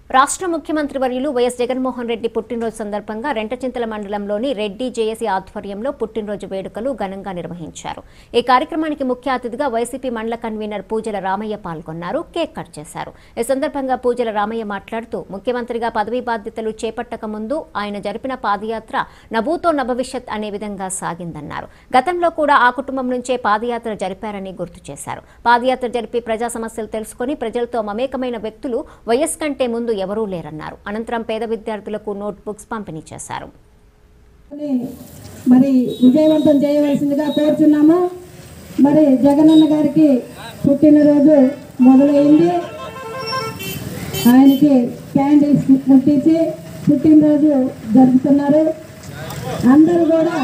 రాష్ట్ర ముఖ్యమంత్రి వర్యులు వైఎస్ జగన్మోహన్ రెడ్డి పుట్టినరోజు సందర్భంగా రెంటచింతల మండలంలోని రెడ్డి జేఏసీ ఆధ్వర్యంలో పుట్టినరోజు వేడుకలు ఘనంగా నిర్వహించారు ఈ కార్యక్రమానికి ముఖ్య అతిథిగా వైసీపీ మండల కన్వీనర్ పూజల రామయ్య పాల్గొన్నారు కేక్ కట్ చేశారు ఈ సందర్భంగా పూజల రామయ్య మాట్లాడుతూ ముఖ్యమంత్రిగా పదవీ బాధ్యతలు చేపట్టక ముందు ఆయన జరిపిన పాదయాత్ర నభూతో నభవిష్యత్ అనే విధంగా సాగిందన్నారు గతంలో కూడా ఆ కుటుంబం నుంచే పాదయాత్ర జరిపారని గుర్తు చేశారు పాదయాత్ర జరిపి ప్రజా సమస్యలు తెలుసుకుని ప్రజలతో మమేకమైన వ్యక్తులు వైఎస్ కంటే ముందు ఎవరూ లేరన్నారు అనంతరం పేద విద్యార్థులకు నోట్ బుక్స్ పంపిణీ చేశారు మరి విజయవంతం చేయవలసిందిగా కోరుచున్నాము మరి జగనన్న గారికి పుట్టినరోజు మొదలైంది ఆయనకి క్యాండిల్స్ ముట్టించి పుట్టినరోజు జరుపుతున్నారు అందరూ కూడా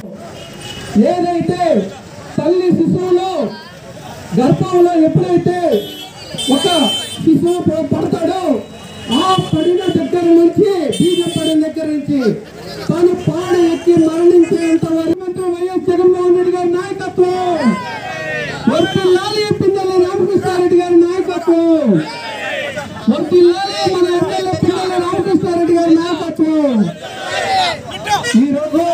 ఏదైతే తల్లి శిశువులో గర్భంలో ఎప్పుడైతే ఒక శిశువు ప- పడతాడో ఆ పడిన దగ్గర నుంచి బీజం పడిన దగ్గర నుంచి తను పాడ ఎక్కి మరణించేంత వరకు మంత్రి వైఎస్ జగన్మోహన్ రెడ్డి గారి నాయకత్వం వర్తిల్లాలి పిందెల రామకృష్ణారెడ్డి గారి నాయకత్వం వర్తిల్లాలి మన ఎమ్మెల్యే పిందెల రామకృష్ణారెడ్డి గారి నాయకత్వం ఈ రోజు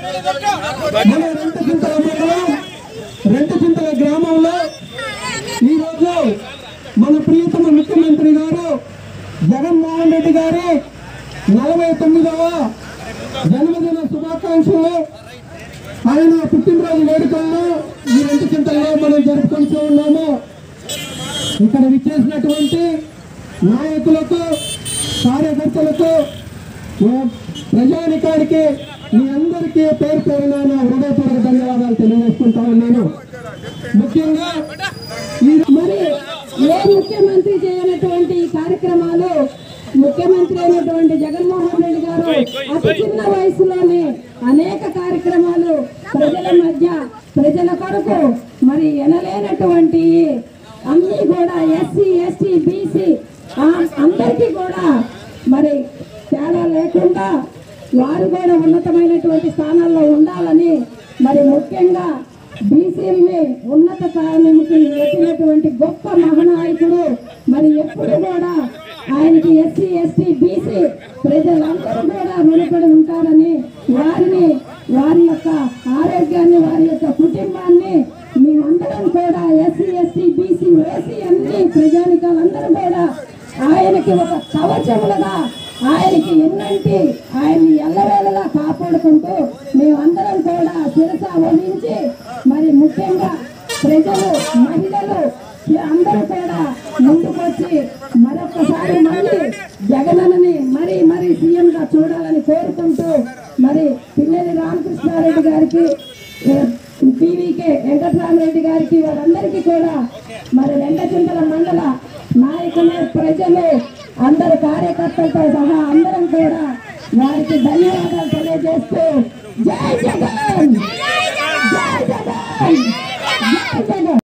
మన రెంటచింతల మండలం రెంటచింతల గ్రామంలో ఈరోజు మన ప్రియతమ ముఖ్యమంత్రి గారు జగన్మోహన్ రెడ్డి గారి నలభై తొమ్మిదవ జన్మదిన శుభాకాంక్షలు ఆయన పుట్టినరోజు వేడుకలను ఈ రెంటచింతల్లో మనం జరుపుకుంటూ ఉన్నాము ఇక్కడ విచ్చేసినటువంటి నాయకులకు కార్యకర్తలకు ఓ ప్రజానికానికి మీ అందరికీ పేరు పేరున నా హృదయపూర్వక ధన్యవాదాలు తెలియజేసుకుంటా ఉన్నాను ముఖ్యంగా ఈ మరి ఏ ముఖ్యమంత్రి చేయనటువంటి ఈ కార్యక్రమాలు ముఖ్యమంత్రి అయినటువంటి జగన్మోహన్ రెడ్డి గారు అతి చిన్న వయసులోనే అనేక కార్యక్రమాలు ప్రజల మధ్య ప్రజల కొరకు మరి ఎనలేనటువంటి అన్ని కూడా ఎస్సీ ఎస్టీ బీసీ అందరికీ కూడా మరి తేడా లేకుండా వారు కూడా ఉన్నతమైనటువంటి స్థానాల్లో ఉండాలని మరి ముఖ్యంగా బీసీలని ఉన్నత స్థానానికి ఎత్తినటువంటి గొప్ప మహానాయకుడు మరి ఎప్పుడు కూడా ఆయనకి ఎస్సీ ఎస్టీ బీసీ ప్రజలందరూ కూడా రుణపడి ఉంటారని వారిని వారి యొక్క ఆరోగ్యాన్ని వారి యొక్క కుటుంబాన్ని మేమందరం కూడా ఎస్సీ ఎస్టీ బీసీ ఓసీ అన్ని ప్రజానికాలందరూ కూడా ఆయనకి ఒక కవచములుగా ఆయనకి ఎన్నంటి ఆయన్ని ఎల్లవేళలా కాపాడుకుంటూ మేమందరం కూడా శిరస వహించి మరి ముఖ్యంగా ప్రజలు మహిళలు అందరూ కూడా ముందుకొచ్చి మరొకసారి మళ్ళీ జగనన్నని మరి మరి సీఎం గా చూడాలని కోరుకుంటూ మరి పిల్లలి రామకృష్ణారెడ్డి గారికి టీవీకే వెంకటరామరెడ్డి గారికి వారందరికీ కూడా మరి వెంకచింతల మండల నాయకులు ప్రజలు అందరు కార్యకర్తలతో సహా అందరం కూడా వారికి ధన్యవాదాలు తెలియజేస్తూ జై జగన్ జై జగన్ జై జగన్